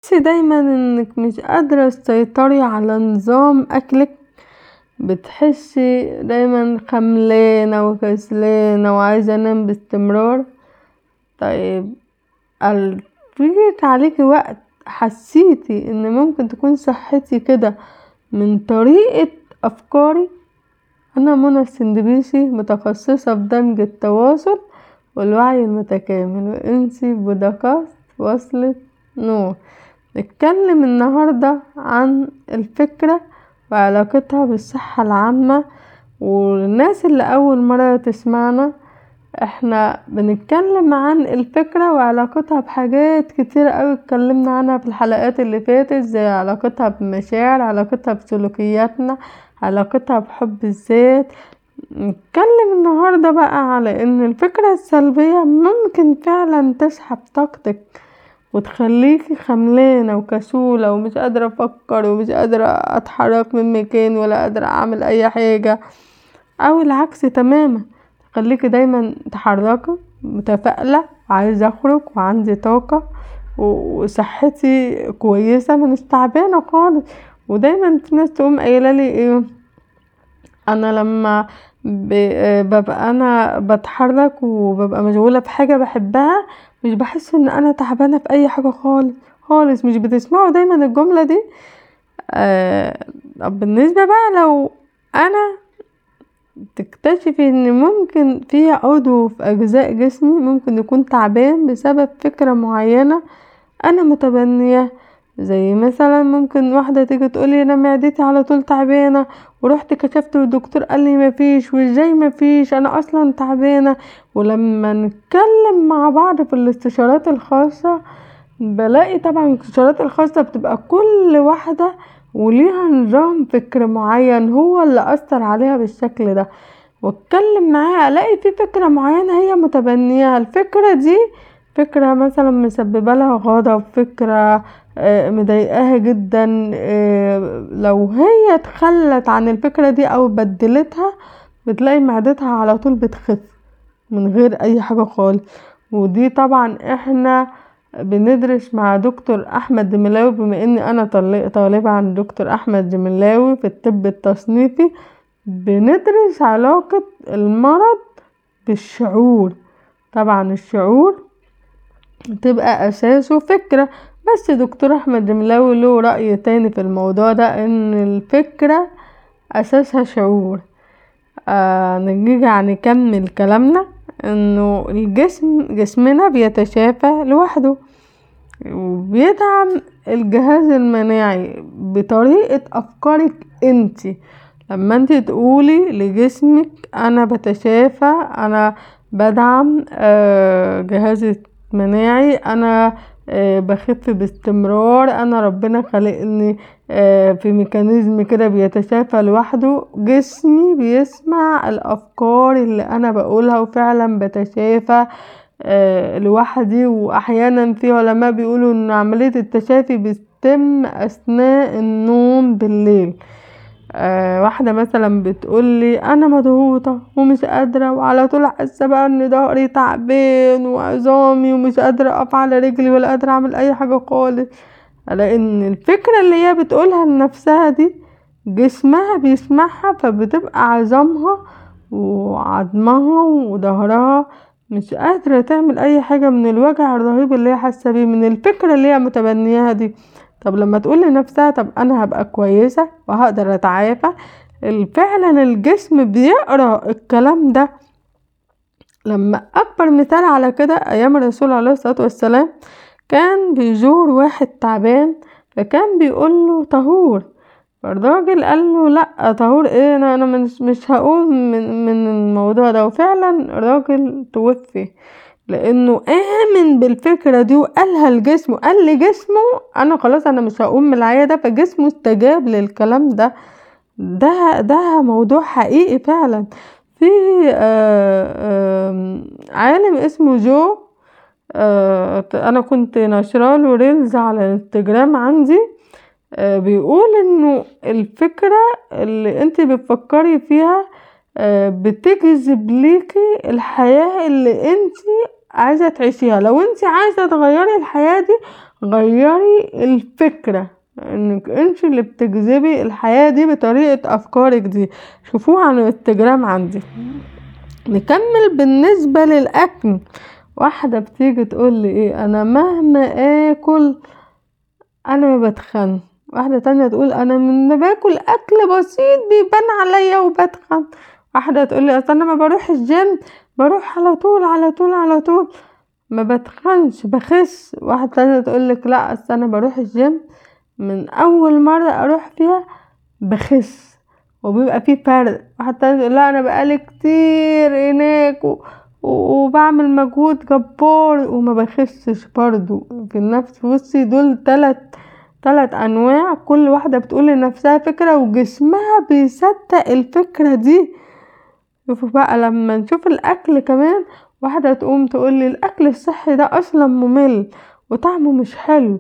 بتحسي دايما انك مش قادرة تسيطري على نظام اكلك بتحسي دايما خملانة وكسلانة وعايزة انام باستمرار طيب جيت عليكي وقت حسيتي ان ممكن تكون صحتي كدا من طريقة افكاري انا منى السندبيسي متخصصة في دمج التواصل والوعي المتكامل وانتي بودكاست وصلة نور نتكلم النهاردة عن الفكرة وعلاقتها بالصحة العامة والناس اللي اول مرة تسمعنا احنا بنتكلم عن الفكرة وعلاقتها بحاجات كتيرة اوي اتكلمنا عنها في الحلقات اللي فاتت زي علاقتها بالمشاعر علاقتها بسلوكياتنا علاقتها بحب الذات نتكلم النهاردة بقى على ان الفكرة السلبية ممكن فعلا تسحب طاقتك وتخليكي خملانة وكسولة ومش قادرة افكر ومش قادرة اتحرك من مكاني ولا قادرة اعمل اي حاجة او العكس تماما تخليكي دايما متحركة متفائلة عايزة اخرج وعندي طاقة وصحتي كويسة مش تعبانة خالص ودايما في ناس تقوم قايلالي ايه انا لما ببقى انا بتحرك وببقى مشغولة في حاجة بحبها مش بحس ان انا تعبانة في اي حاجة خالص خالص مش بتسمعوا دايما الجملة دي بالنسبة بقى لو انا تكتشفي ان ممكن في عضو في اجزاء جسمي ممكن يكون تعبان بسبب فكرة معينة انا متبنياها زي مثلا ممكن واحدة تيجي تقولي انا معدتي على طول تعبانة ورحت كشفت والدكتور قالي مفيش وازاي مفيش انا اصلا تعبانة ولما نتكلم مع بعض في الاستشارات الخاصة بلاقي طبعا الاستشارات الخاصة بتبقى كل واحدة وليها نظام فكر معين هو اللي اثر عليها بالشكل ده واتكلم معاها الاقي في فكرة معينة هي متبنياها الفكرة دي فكرة مثلا مسببالها غضب فكرة مضايقاها جدا لو هي اتخلت عن الفكرة دي او بدلتها بتلاقي معدتها على طول بتخف من غير اي حاجة خالص ودي طبعا احنا بندرس مع دكتور احمد دملاوي بما اني انا طالبة عند دكتور احمد دملاوي في الطب التصنيفي بندرس علاقة المرض بالشعور طبعا الشعور بتبقى اساسه فكرة بس دكتور احمد دملاوي له رأي تاني في الموضوع ده ان الفكرة اساسها شعور آه نيجي نكمل كلامنا انه الجسم جسمنا بيتشافى لوحده وبيدعم الجهاز المناعي بطريقة افكارك انتي لما انتي تقولي لجسمك انا بتشافى انا بدعم جهازي المناعي انا بخف باستمرار انا ربنا خلقني في ميكانيزم كده بيتشافى لوحده جسمي بيسمع الافكار اللي انا بقولها وفعلا بتشافى لوحدي واحيانا في علماء بيقولوا ان عملية التشافي بتتم اثناء النوم بالليل واحدة مثلا بتقولي انا مضغوطة ومش قادرة وعلى طول حاسة بقى ان ضهري تعبان وعظامي ومش قادرة اقف على رجلي ولا قادرة اعمل اي حاجة خالص لان الفكرة اللي هي بتقولها لنفسها دي جسمها بيسمعها فبتبقى عظامها وعضمها وضهرها مش قادرة تعمل اي حاجة من الوجع الرهيب اللي هي حاسة بيه من الفكرة اللي هي متبنياها دي طب لما تقول لنفسها طب انا هبقى كويسة وهقدر اتعافى فعلا الجسم بيقرا الكلام ده لما اكبر مثال على كده ايام الرسول عليه الصلاه والسلام كان بيزور واحد تعبان فكان بيقوله طهور فالراجل قاله لا طهور ايه انا انا مش, مش هقوم من, من الموضوع ده وفعلا الراجل توفي لانه امن بالفكره دي وقالها لجسمه قال لجسمه انا خلاص انا مش هقوم من العياده فجسمه استجاب للكلام ده ده ده موضوع حقيقي فعلا في عالم اسمه جو انا كنت ناشراله ريلز على الانستجرام عندي بيقول انه الفكره اللي انت بتفكري فيها بتجذب ليكي الحياه اللي انت عايزة تعيشيها لو انتي عايزة تغيري الحياة دي غيري الفكرة انك انتي اللي بتجذبي الحياة دي بطريقة افكارك دي شوفوها على الانستجرام عندي نكمل بالنسبة للاكل واحدة بتيجي تقولي ايه انا مهما اكل انا ما بتخن واحدة تانية تقول انا من باكل اكل بسيط بيبان عليا وبتخن واحدة تقولي اصل انا ما بروح الجيم بروح على طول على طول على طول ما بتخنش بخس واحدة تانية تقولك لا اصل انا بروح الجيم من اول مرة اروح فيها بخس وبيبقى فيه فرق واحدة تانية تقول لا انا بقالي كتير هناك و... وبعمل مجهود جبار وما بخسش برضو في نفس بصي دول تلات تلات انواع كل واحدة بتقول لنفسها فكرة وجسمها بيصدق الفكرة دي شوفوا بقى لما نشوف الاكل كمان واحدة تقوم تقولي الاكل الصحي ده اصلا ممل وطعمه مش حلو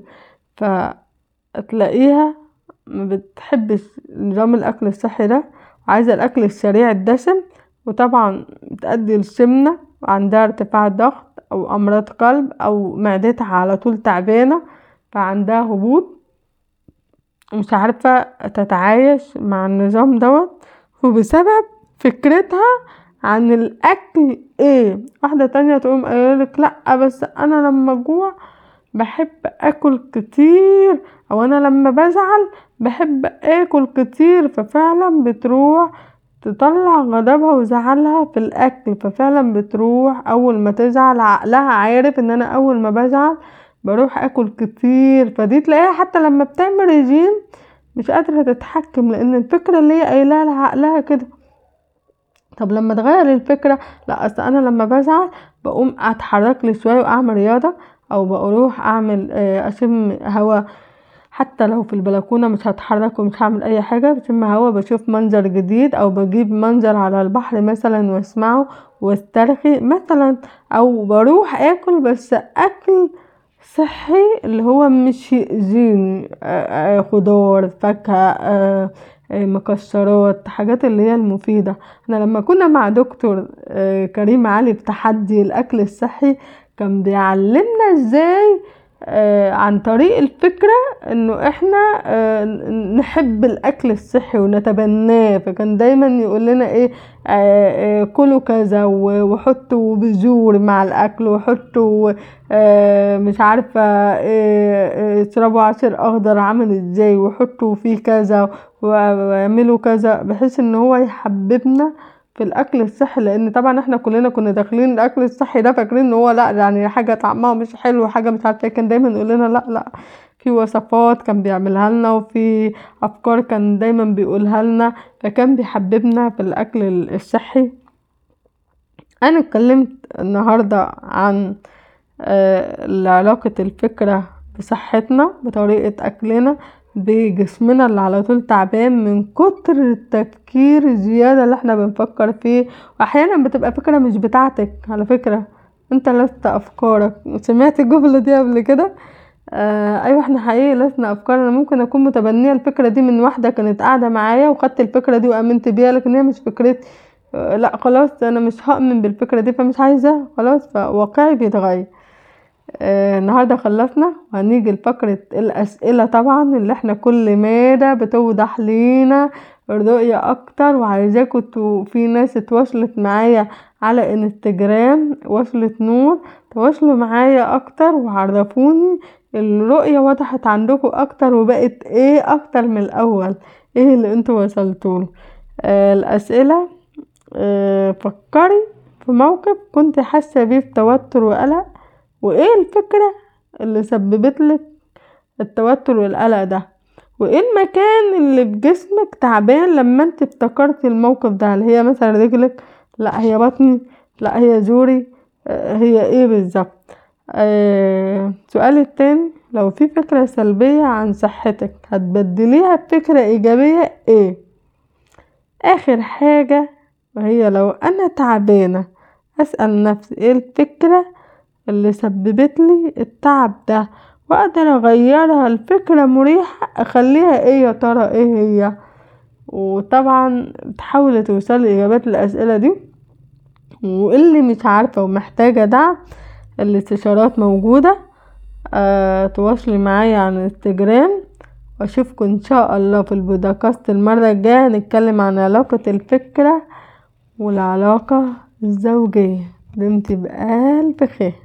فتلاقيها ما بتحبش نظام الاكل الصحي ده وعايزة الاكل السريع الدسم وطبعا بتأدي للسمنة وعندها ارتفاع ضغط او امراض قلب او معدتها على طول تعبانة فعندها هبوط ومش عارفة تتعايش مع النظام دوت وبسبب فكرتها عن الاكل ايه واحدة تانية تقوم قايلالك لا بس انا لما اجوع بحب اكل كتير او انا لما بزعل بحب اكل كتير ففعلا بتروح تطلع غضبها وزعلها في الاكل ففعلا بتروح اول ما تزعل عقلها عارف ان انا اول ما بزعل بروح اكل كتير فدي تلاقيها حتى لما بتعمل ريجيم مش قادرة تتحكم لان الفكرة اللي هي قايلاها لعقلها كده طب لما تغير الفكرة لا اصل انا لما بزعل بقوم اتحركلي شوية واعمل رياضة او بروح اعمل اشم هوا حتى لو في البلكونة مش هتحرك ومش هعمل اي حاجة بشم هوا بشوف منظر جديد او بجيب منظر على البحر مثلا واسمعه واسترخي مثلا او بروح اكل بس اكل صحي اللي هو مش يأذيني خضار فاكهة مكسرات حاجات اللي هي المفيدة احنا لما كنا مع دكتور كريم علي في تحدي الاكل الصحي كان بيعلمنا ازاي عن طريق الفكرة انه احنا نحب الاكل الصحي ونتبناه فكان دايما يقول لنا ايه كلوا كذا وحطوا بذور مع الاكل وحطوا مش عارفة اشربوا عصير اخضر عامل ازاي وحطوا فيه كذا واعملوا كذا بحيث ان هو يحببنا في الاكل الصحي لان طبعا احنا كلنا كنا داخلين الاكل الصحي ده فاكرين ان هو لا يعني حاجه طعمها مش حلو حاجه مش عارفه كان دايما يقول لنا لا لا في وصفات كان بيعملها لنا وفي افكار كان دايما بيقولها لنا فكان بيحببنا في الاكل الصحي انا اتكلمت النهارده عن علاقه الفكره بصحتنا بطريقه اكلنا بجسمنا اللي على طول تعبان من كتر التفكير الزيادة اللي احنا بنفكر فيه واحيانا بتبقى فكرة مش بتاعتك على فكرة انت لست افكارك سمعت الجملة دي قبل كده آه ايوه احنا حقيقي لسنا افكار انا ممكن اكون متبنية الفكرة دي من واحدة كانت قاعدة معايا وخدت الفكرة دي وامنت بيها لكن هي مش فكرتي آه لا خلاص انا مش هؤمن بالفكرة دي فمش عايزاها خلاص فواقعي بيتغير آه النهاردة خلصنا وهنيجي لفقرة الأسئلة طبعا اللي احنا كل مادة بتوضح لينا الرؤية أكتر وعايزاكم تو في ناس اتواصلت معايا على انستجرام وصلت نور تواصلوا معايا أكتر وعرفوني الرؤية وضحت عندكم أكتر وبقت ايه أكتر من الأول ايه اللي انتوا وصلتوله آه الأسئلة آه فكري في موقف كنت حاسة بيه بتوتر وقلق وايه الفكرة اللي سببتلك التوتر والقلق ده وايه المكان اللي في جسمك تعبان لما انت افتكرتي الموقف ده هل هي مثلا رجلك لا هي بطني لا هي زوري هي ايه بالظبط آه سؤال التاني لو في فكرة سلبية عن صحتك هتبدليها بفكرة ايجابية ايه اخر حاجة وهي لو انا تعبانة اسأل نفسي ايه الفكرة اللي سببتلي التعب ده واقدر اغيرها لفكرة مريحة اخليها ايه يا ترى ايه هي وطبعا تحاولي توصلي اجابات الاسئلة دي واللي مش عارفة ومحتاجة دعم الاستشارات موجوده تواصلي معايا علي الانستجرام واشوفكم ان شاء الله في البودكاست المره الجايه هنتكلم عن علاقة الفكره والعلاقه الزوجيه دمتم بألف خير